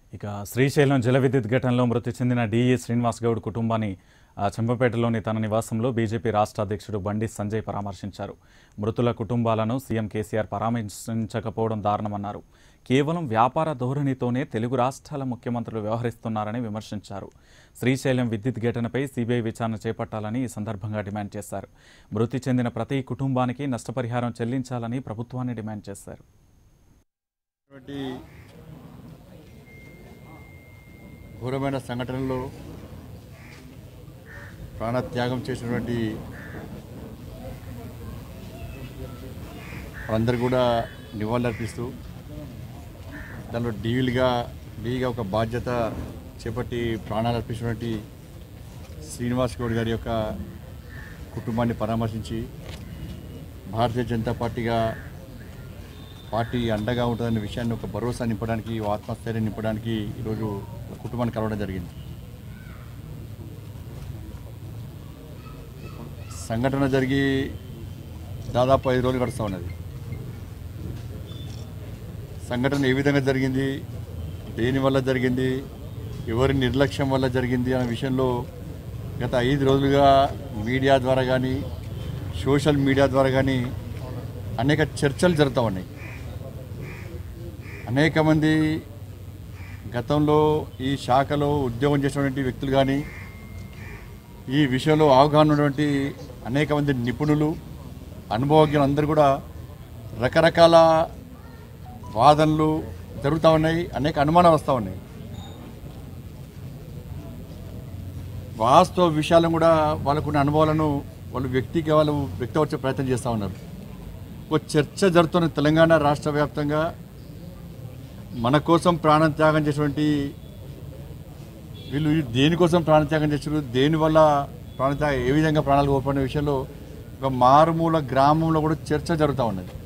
ఇక శ్రీశైలం జల విద్యుత్ ఘటనలో మృతి చెందిన డిఈ శ్రీనివాస్ గౌడ్ కుటుంబాన్ని ఆ, చంపపేటలోని తన నివాసంలో బీజేపీ రాష్ట్ర అధ్యక్షుడు బండి సంజయ్ పరామర్శించారు మృతుల కుటుంబాలను సీఎం కేసీఆర్ పరామర్శించకపోవడం దారుణమన్నారు కేవలం వ్యాపార ధోరణితోనే తెలుగు రాష్ట్రాల ముఖ్యమంత్రులు వ్యవహరిస్తున్నారని విమర్శించారు శ్రీశైలం విద్యుత్ ఘటనపై సీబీఐ విచారణ చేపట్టాలని ఈ సందర్భంగా డిమాండ్ చేశారు మృతి చెందిన ప్రతి కుటుంబానికి నష్టపరిహారం చెల్లించాలని ప్రభుత్వాన్ని డిమాండ్ చేశారు ఇటువంటి ఘోరమైన సంఘటనలో ప్రాణత్యాగం చేసినటువంటి వాళ్ళందరూ కూడా నివాళులర్పిస్తూ దానిలో డీలుగా డీగా ఒక బాధ్యత చేపట్టి ప్రాణాలు అర్పించినటువంటి శ్రీనివాస్ గౌడ్ గారి యొక్క కుటుంబాన్ని పరామర్శించి భారతీయ జనతా పార్టీగా పార్టీ అండగా ఉంటుందనే విషయాన్ని ఒక భరోసా నింపడానికి ఓ ఆత్మస్థైర్యం నింపడానికి ఈరోజు కుటుంబాన్ని కలవడం జరిగింది సంఘటన జరిగి దాదాపు ఐదు రోజులు గడుస్తూ ఉన్నది సంఘటన ఏ విధంగా జరిగింది దేని వల్ల జరిగింది ఎవరి నిర్లక్ష్యం వల్ల జరిగింది అనే విషయంలో గత ఐదు రోజులుగా మీడియా ద్వారా కానీ సోషల్ మీడియా ద్వారా కానీ అనేక చర్చలు జరుగుతూ ఉన్నాయి అనేక మంది గతంలో ఈ శాఖలో ఉద్యోగం చేసినటువంటి వ్యక్తులు కానీ ఈ విషయంలో అవగాహన ఉన్నటువంటి అనేక మంది నిపుణులు అనుభవజ్ఞులు అందరూ కూడా రకరకాల వాదనలు జరుగుతూ ఉన్నాయి అనేక అనుమానాలు వస్తూ ఉన్నాయి వాస్తవ విషయాలను కూడా వాళ్ళకున్న అనుభవాలను వాళ్ళు వ్యక్తికి వాళ్ళు వ్యక్తపరిచే ప్రయత్నం చేస్తూ ఉన్నారు ఒక చర్చ జరుగుతున్న తెలంగాణ రాష్ట్ర వ్యాప్తంగా మన కోసం ప్రాణం త్యాగం చేసినటువంటి వీళ్ళు దేనికోసం ప్రాణత్యాగం చేశారు దేనివల్ల ప్రాణత్యాగం ఏ విధంగా ప్రాణాలు కోల్పోయిన విషయంలో ఒక మారుమూల గ్రామంలో కూడా చర్చ జరుగుతూ ఉన్నది